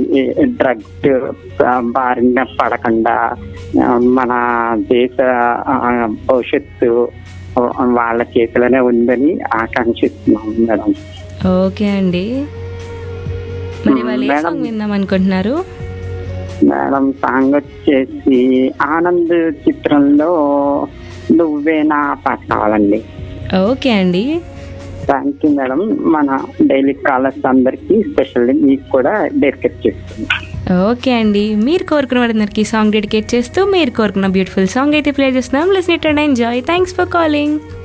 Drugs బారిన పడకుండా ఆ, మన దేశ ఆ, భవిష్యత్తు ఆ, వాళ్ళ చేతిలోనే ఉందని ఆకాంక్షిస్తున్నాం మేడం ఓకే అండి మరి వాళ్ళు ఏ మేడం. సాంగ్ విందాం అనుకుంటున్నారు మేడం సాంగ్ వచ్చేసి ఆనంద్ చిత్రంలో నువ్వే నా పాట కావాలండి ఓకే అండి థ్యాంక్ యూ మేడం మన డైలీ కాలర్స్ అందరికి స్పెషల్లీ మీకు కూడా డెడికేట్ చేస్తుంది ఓకే అండి మీరు కోరుకున్న వాళ్ళందరికీ సాంగ్ డెడికేట్ చేస్తూ మీరు కోరుకున్న బ్యూటిఫుల్ సాంగ్ అయితే ప్లే చేస్తున్నాం listen it and enjoy thanks for calling